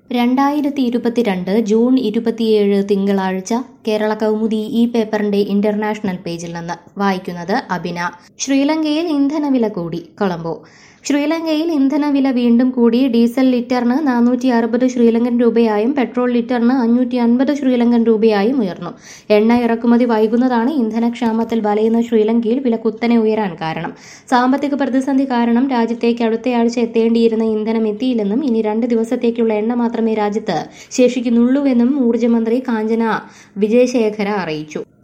രണ്ടായിരത്തി ഇരുപത്തിരണ്ട് ജൂൺ ഇരുപത്തിയേഴ് തിങ്കളാഴ്ച കേരള കൗമുദി ഈ പേപ്പറിന്റെ ഇന്റർനാഷണൽ പേജിൽ നിന്ന് വായിക്കുന്നത് അബിന ശ്രീലങ്കയിൽ ഇന്ധനവില കൂടി കൊളംബോ ശ്രീലങ്കയിൽ ഇന്ധനവില വീണ്ടും കൂടി ഡീസൽ ലിറ്ററിന് നാനൂറ്റി അറുപത് ശ്രീലങ്കൻ രൂപയായും പെട്രോൾ ലിറ്ററിന് അഞ്ഞൂറ്റി അൻപത് ശ്രീലങ്കൻ രൂപയായും ഉയർന്നു എണ്ണ ഇറക്കുമതി വൈകുന്നതാണ് ഇന്ധനക്ഷാമത്തിൽ വലയുന്ന ശ്രീലങ്കയിൽ വില കുത്തനെ ഉയരാൻ കാരണം സാമ്പത്തിക പ്രതിസന്ധി കാരണം രാജ്യത്തേക്ക് അടുത്തയാഴ്ച എത്തേണ്ടിയിരുന്ന ഇന്ധനം എത്തിയില്ലെന്നും ഇനി രണ്ട് ദിവസത്തേക്കുള്ള എണ്ണ മാത്രമേ രാജ്യത്ത് ശേഷിക്കുന്നുള്ളൂവെന്നും ഊർജ്ജമന്ത്രി കാഞ്ചന വിജയശേഖര അറിയിച്ചു